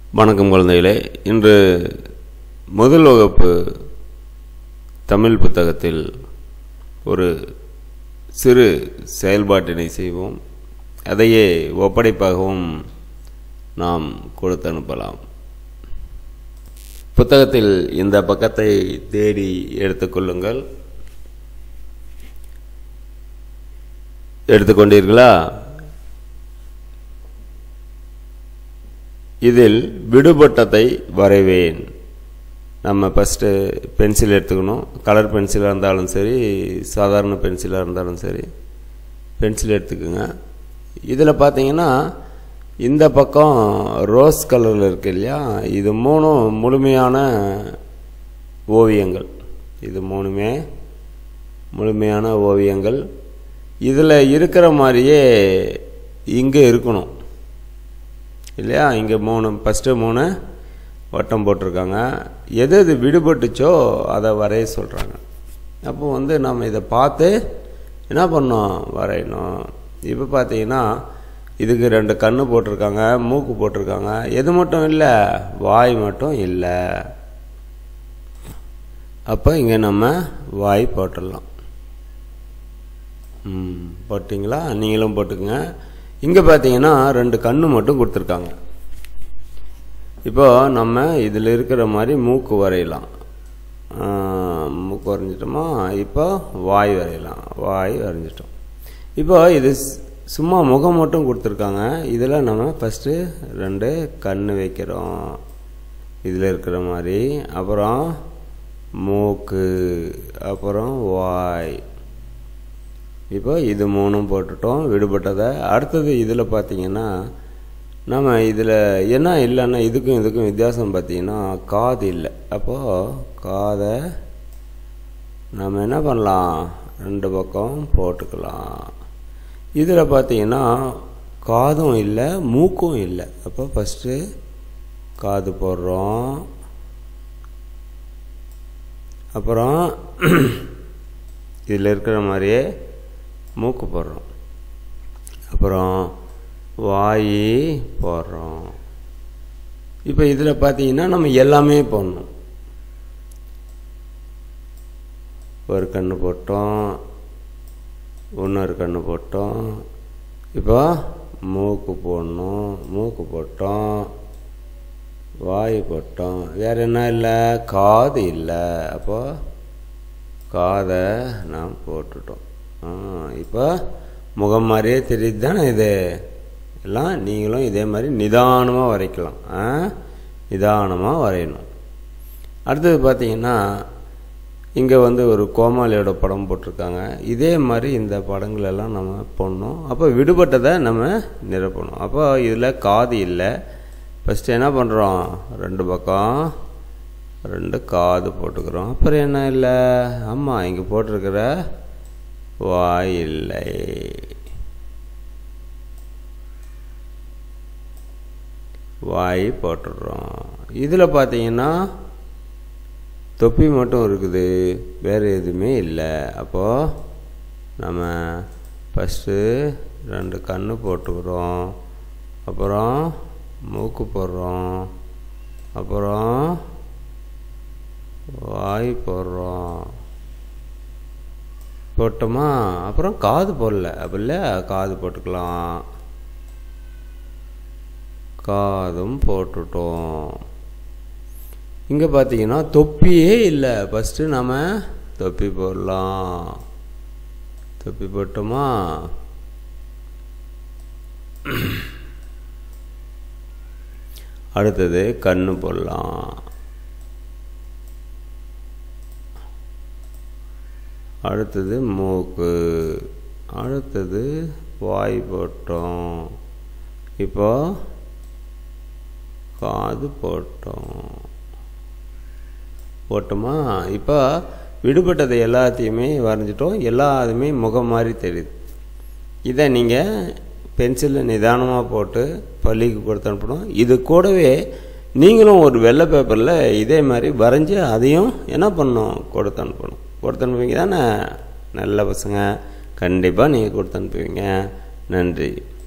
வணக்கம் குழந்தைகளே இன்று முதல் வகுப்பு தமிழ் புத்தகத்தில் ஒரு சிறு செயல்பாட்டினை செய்வோம் அதையே ஒப்படைப்பாகவும் நாம் கொடுத்து அனுப்பலாம் புத்தகத்தில் இந்த பக்கத்தை தேடி எடுத்துக்கொள்ளுங்கள் எடுத்துக்கொண்டீர்களா இதில் விடுபட்டதை வரைவேன் நம்ம ஃபஸ்ட்டு பென்சில் எடுத்துக்கணும் கலர் பென்சிலாக இருந்தாலும் சரி சாதாரண பென்சிலாக இருந்தாலும் சரி பென்சில் எடுத்துக்கோங்க இதில் பார்த்தீங்கன்னா இந்த பக்கம் ரோஸ் கலரில் இருக்கு இல்லையா இது மூணும் முழுமையான ஓவியங்கள் இது மூணுமே முழுமையான ஓவியங்கள் இதில் இருக்கிற மாதிரியே இங்கே இருக்கணும் இல்லையா இங்கே மூணு ஃபஸ்ட்டு மூணு வட்டம் போட்டிருக்காங்க எது எது விடுபட்டுச்சோ அதை வரைய சொல்கிறாங்க அப்போ வந்து நம்ம இதை பார்த்து என்ன பண்ணோம் வரையணும் இப்போ பார்த்தீங்கன்னா இதுக்கு ரெண்டு கண்ணு போட்டிருக்காங்க மூக்கு போட்டிருக்காங்க எது மட்டும் இல்லை வாய் மட்டும் இல்லை அப்போ இங்கே நம்ம வாய் போட்டுடலாம் ம் போட்டிங்களா நீங்களும் போட்டுக்குங்க இங்கே பார்த்தீங்கன்னா ரெண்டு கண்ணு மட்டும் கொடுத்துருக்காங்க இப்போ நம்ம இதில் இருக்கிற மாதிரி மூக்கு வரையலாம் மூக்கு வரைஞ்சிட்டோமா இப்போ வாய் வரையலாம் வாய் வரைஞ்சிட்டோம் இப்போ இது சும்மா முகம் மட்டும் கொடுத்துருக்காங்க இதில் நம்ம ஃபஸ்ட்டு ரெண்டு கண் வைக்கிறோம் இதில் இருக்கிற மாதிரி அப்புறம் மூக்கு அப்புறம் வாய் இப்போ இது மூணும் போட்டுட்டோம் விடுபட்டதை அடுத்தது இதில் பார்த்தீங்கன்னா நம்ம இதில் என்ன இல்லைன்னா இதுக்கும் இதுக்கும் வித்தியாசம் பார்த்தீங்கன்னா காது இல்லை அப்போது காதை நம்ம என்ன பண்ணலாம் ரெண்டு பக்கம் போட்டுக்கலாம் இதில் பார்த்தீங்கன்னா காதும் இல்லை மூக்கும் இல்லை அப்போ ஃபஸ்ட்டு காது போடுறோம் அப்புறம் இதில் இருக்கிற மாதிரியே மூக்கு போடுறோம் அப்புறம் வாய் போடுறோம் இப்போ இதில் பார்த்தீங்கன்னா நம்ம எல்லாமே போடணும் ஒரு கண்ணு போட்டோம் இன்னொரு கண்ணு போட்டோம் இப்போ மூக்கு போடணும் மூக்கு போட்டோம் வாய் போட்டோம் வேறு என்ன இல்லை காது இல்லை அப்போ காதை நாம் போட்டுட்டோம் இப்போ முகம் மாதிரியே தெரியுது தானே இது எல்லாம் நீங்களும் இதே மாதிரி நிதானமாக வரைக்கலாம் நிதானமாக வரையணும் அடுத்தது பார்த்தீங்கன்னா இங்கே வந்து ஒரு கோமாளியோட படம் போட்டிருக்காங்க இதே மாதிரி இந்த படங்களெல்லாம் நம்ம போடணும் அப்போ விடுபட்டதை நம்ம நிரப்பணும் அப்போ இதில் காது இல்லை ஃபஸ்ட்டு என்ன பண்ணுறோம் ரெண்டு பக்கம் ரெண்டு காது போட்டுக்கிறோம் அப்புறம் என்ன இல்லை ஆமாம் இங்கே போட்டிருக்கிற வாய் இல்லை வாய் போட்டுடுறோம் இதில் பார்த்தீங்கன்னா தொப்பி மட்டும் இருக்குது வேறு எதுவுமே இல்லை அப்போது நம்ம ஃபஸ்ட்டு ரெண்டு கண்ணு போட்டுக்கிறோம் அப்புறம் மூக்கு போடுறோம் அப்புறம் வாய் போடுறோம் போட்டோமா அப்புறம் காது போடல அப்படில்ல காது போட்டுக்கலாம் காதும் போட்டுட்டோம் இங்கே பார்த்தீங்கன்னா தொப்பியே இல்லை ஃபஸ்ட்டு நம்ம தொப்பி போடலாம் தொப்பி போட்டோமா அடுத்தது கண்ணு போடலாம் அடுத்தது மூக்கு அடுத்தது வாய் போட்டோம் இப்போ காது போட்டோம் போட்டோமா இப்போ விடுபட்டதை எல்லாத்தையுமே வரைஞ்சிட்டோம் எல்லாத்துமே முகம் மாதிரி தெரியுது இதை நீங்கள் பென்சிலில் நிதானமாக போட்டு பள்ளிக்கு கொடுத்து அனுப்பணும் இது கூடவே நீங்களும் ஒரு வெள்ளை பேப்பரில் இதே மாதிரி வரைஞ்சி அதையும் என்ன பண்ணணும் கொடுத்து அனுப்பணும் கொடுத்து அனுப்புவீங்க தானே நல்ல பசங்க கண்டிப்பாக நீங்கள் கொடுத்து அனுப்புவீங்க நன்றி